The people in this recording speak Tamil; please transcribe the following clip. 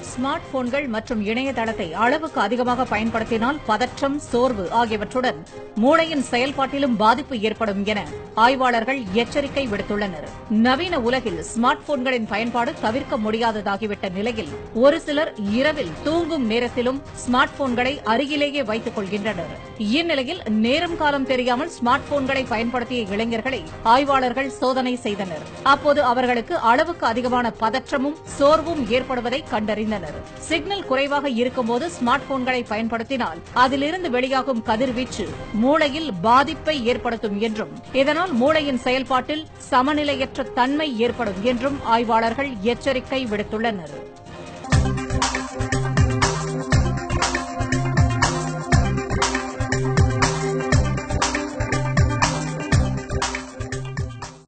ஸ்மார்ட் போன்கள் மற்றும் இணையதளத்தை அளவுக்கு அதிகமாக பயன்படுத்தினால் பதற்றம் சோர்வு ஆகியவற்றுடன் மூளையின் செயல்பாட்டிலும் பாதிப்பு ஏற்படும் என ஆய்வாளர்கள் எச்சரிக்கை விடுத்துள்ளனர் நவீன உலகில் ஸ்மார்ட் போன்களின் பயன்பாடு தவிர்க்க முடியாததாகிவிட்ட நிலையில் ஒரு சிலர் இரவில் தூங்கும் நேரத்திலும் ஸ்மார்ட் போன்களை அருகிலேயே வைத்துக் கொள்கின்றனர் இந்நிலையில் நேரம் காலம் தெரியாமல் ஸ்மார்ட் போன்களை பயன்படுத்திய இளைஞர்களை ஆய்வாளர்கள் சோதனை செய்தனர் அப்போது அவர்களுக்கு அளவுக்கு அதிகமான பதற்றமும் சோர்வும் ஏற்படுவதை கண்டறிந்தனர் சிக்னல் குறைவாக இருக்கும்போது ஸ்மார்ட் போன்களை பயன்படுத்தினால் அதிலிருந்து வெளியாகும் கதிர்வீச்சு மூளையில் பாதிப்பை ஏற்படுத்தும் என்றும் இதனால் மூளையின் செயல்பாட்டில் சமநிலையற்ற தன்மை ஏற்படும் என்றும் ஆய்வாளர்கள் எச்சரிக்கை விடுத்துள்ளனர்